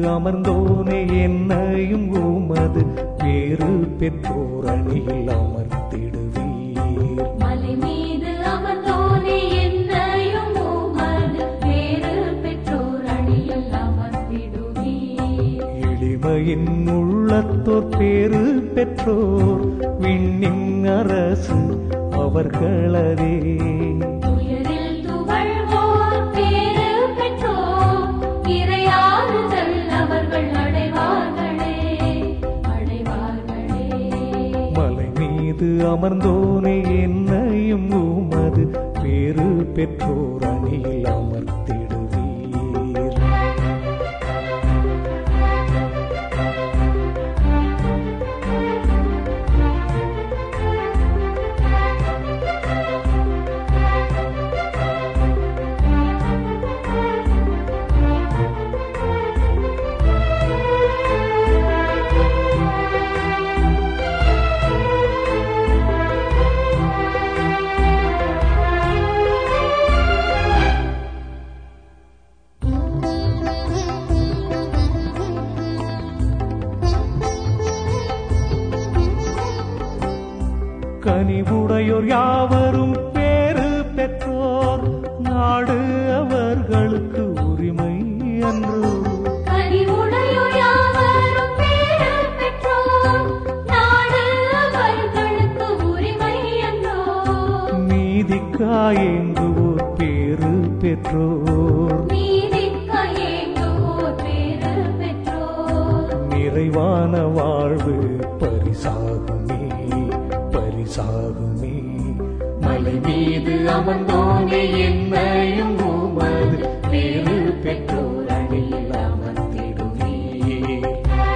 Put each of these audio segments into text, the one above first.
அமர்ந்தோனே என்னையும் உமது வேறு பெற்றோர் அணியில் அமர்த்திடுவீர் மலை மீது அமர்ந்தோனே என்னையும் உமது வேறு பெற்றோர் அணியில் அமர்த்திடுவீர் எளிமையின் உள்ளத்தோர் பேறு பெற்றோர் விண்ணின் அரசு அவர்களதே துயரில் துவழ்வோர் பேறு பெற்றோர் இறையாறுதல் அவர்கள் அடைவார்களே அடைவார்களே மலை மீது அமர்ந்தோனே என்னையும் உமது வேறு பெற்றோர் அணியில் அமர்த்திடுவீர் கனிவுடையோர் யாவரும் பேறு பெற்றோர் நாடு அவர்களுக்கு உரிமை அன்று கனிவுடையோர் யாவரும் பேறு பெற்றோர் நாடு அவர்களுக்கு உரிமை என்றோ நீதிக்காயேங்குவோர் பேறு பெற்றோர் நீதிக்கு ஏங்குவோர் பேறு பெற்றோர் நிறைவான வாழ்வு பரிசாகுமே பரிசாகுமே மலை மீது அமர்ந்தோனே என்னையும் உமது வேறு பெற்றோர் அணியில் அமர்த்திடுவீர்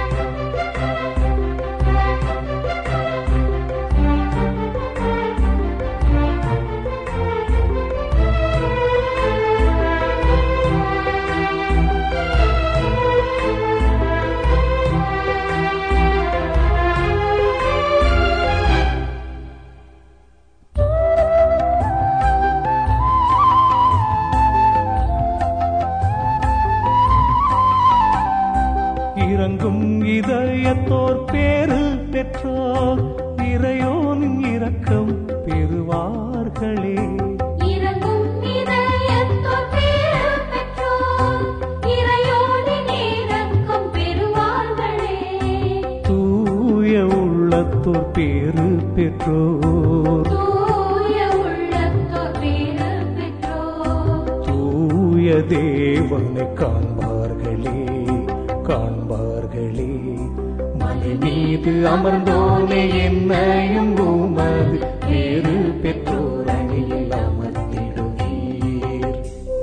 இறங்கும் இதயத்தோர் பேரு பெற்றோர் இறையோனின் இரக்கம் பெறுவார்களே இறங்கும் இதயத்தோர் பேறு பெற்றோர் இறையோனின் இரக்கம் பெறுவார்களே தூய உள்ளத்தோர் பேரு பெற்றோர் தூய உள்ளத்தோர் பேறு பெற்றோர் தூய தேவனை காண்பார்களே காண்பார்களே மலை மீது அமர்ந்தோனே என்னையும் உமது வேறு பெற்றோர் அணியில் அமர்த்திடுவீர்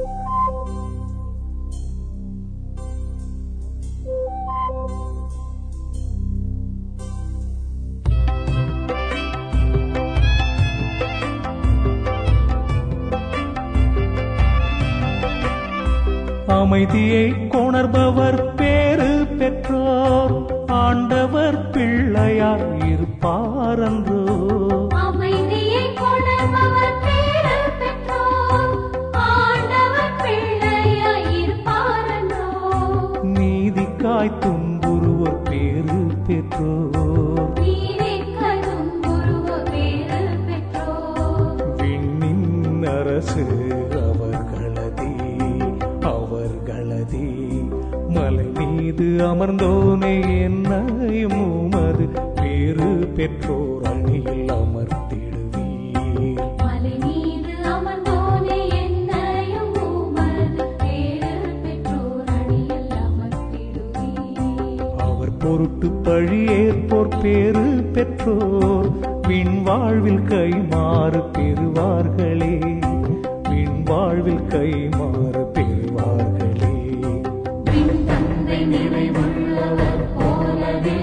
அமைதியை கொணர்பவர் பேறு பெற்றோர் ஆண்டவர் பிள்ளையார் இருப்பாரன்றோ அமைதியை கொணர்பவர் பேறு பெற்றோர் ஆண்டவர் பிள்ளையாய் இருப்பாரன்றோ நீதிக்காய் துன்புறுவோர் பேறு பெற்றோர் நீதிக்கரும் குருவ பேறு பெற்றோர் விண்ணின் அரசு அவர்களதே அவர்களதே மலை மீது அமர்ந்தோனே என்னையும் உமது பேறு பெற்றோர் அணியில் அமர்த்திடுவீர் மலை மீது அமர்ந்தோனே என்னையும் உமது பேறு பெற்றோர் அணியில் அமர்த்திடுவீர் அவர் பொருட்டு பழியேற்போர் பேறு பெற்றோர் விண்வாழ்வில் கைமாறு பெறுவார்களே விண்வாழ்வில் கைமாறு பெறுவார்களே விண் தந்தை நிறைவுள்ளவர் போலவே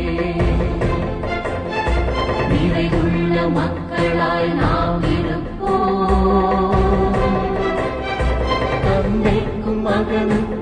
நிறைவுள்ள மக்களாய் நாம் இருப்போம் தந்தைக்கும் மகனுக்கும்